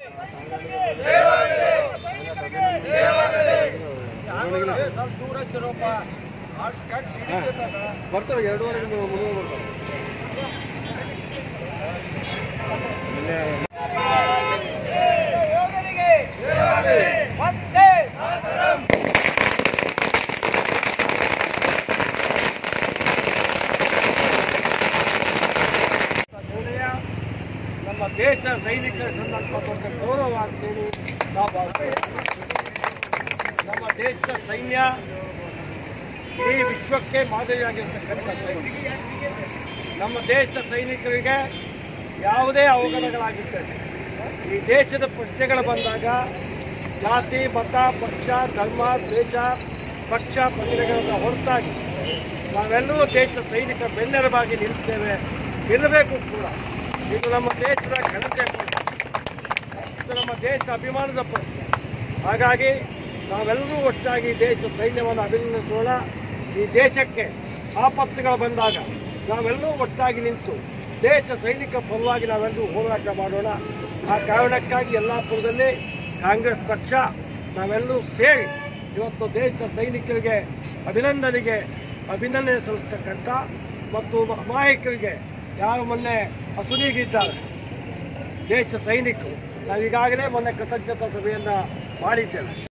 ಬರ್ತವೆ ಎರಡೂವರೆ ಮುನ್ನೂರು ಬರ್ತವೆ ನಿರ್ಣಯ ನಮ್ಮ ದೇಶ ಸೈನಿಕರ ಸಂದರ್ಭ ದೊಡ್ಡ ಗೌರವ ಅಂತೇಳಿ ನಾವು ಭಾವಿಸ್ತೇವೆ ನಮ್ಮ ದೇಶದ ಸೈನ್ಯ ಈ ವಿಶ್ವಕ್ಕೆ ಮಾದರಿಯಾಗಿರ್ತಕ್ಕಂಥ ಸೈನ್ಯ ನಮ್ಮ ದೇಶ ಸೈನಿಕರಿಗೆ ಯಾವುದೇ ಅವಘಡಗಳಾಗುತ್ತದೆ ಈ ದೇಶದ ಪ್ರಶ್ನೆಗಳು ಬಂದಾಗ ಜಾತಿ ಮತ ಪಕ್ಷ ಧರ್ಮ ದ್ವೇಷ ಪಕ್ಷ ಪಂಗಡಗಳನ್ನು ಹೊರತಾಗಿ ನಾವೆಲ್ಲರೂ ದೇಶ ಸೈನಿಕ ಬೆನ್ನೆಲುಬಾಗಿ ನಿಲ್ತೇವೆ ನಿಲ್ಲಬೇಕು ಕೂಡ ಇದು ನಮ್ಮ ದೇಶದ ಘನತೆ ಪ್ರಶ್ನೆ ಇದು ನಮ್ಮ ದೇಶ ಅಭಿಮಾನದ ಪ್ರಶ್ನೆ ಹಾಗಾಗಿ ನಾವೆಲ್ಲರೂ ಒಟ್ಟಾಗಿ ದೇಶ ಸೈನ್ಯವನ್ನು ಅಭಿನಂದಿಸೋಣ ಈ ದೇಶಕ್ಕೆ ಆಪತ್ತುಗಳು ಬಂದಾಗ ನಾವೆಲ್ಲರೂ ಒಟ್ಟಾಗಿ ನಿಂತು ದೇಶ ಸೈನಿಕ ಪರವಾಗಿ ನಾವೆಲ್ಲರೂ ಹೋರಾಟ ಮಾಡೋಣ ಆ ಕಾರಣಕ್ಕಾಗಿ ಯಲ್ಲಾಪುರದಲ್ಲಿ ಕಾಂಗ್ರೆಸ್ ಪಕ್ಷ ನಾವೆಲ್ಲರೂ ಸೇರಿ ಇವತ್ತು ದೇಶ ಸೈನಿಕರಿಗೆ ಅಭಿನಂದನೆಗೆ ಅಭಿನಂದನೆ ಸಲ್ಲಿಸ್ತಕ್ಕಂಥ ಮತ್ತು ಅಮಾಯಕರಿಗೆ ಯಾರು ಮೊನ್ನೆ ಅಸುನೀಗಿದ್ದಾರೆ ದೇಶ ಸೈನಿಕರು ನಾವೀಗಾಗಲೇ ಮೊನ್ನೆ ಕೃತಜ್ಞತಾ ಸಭೆಯನ್ನು ಮಾಡಿದ್ದೇವೆ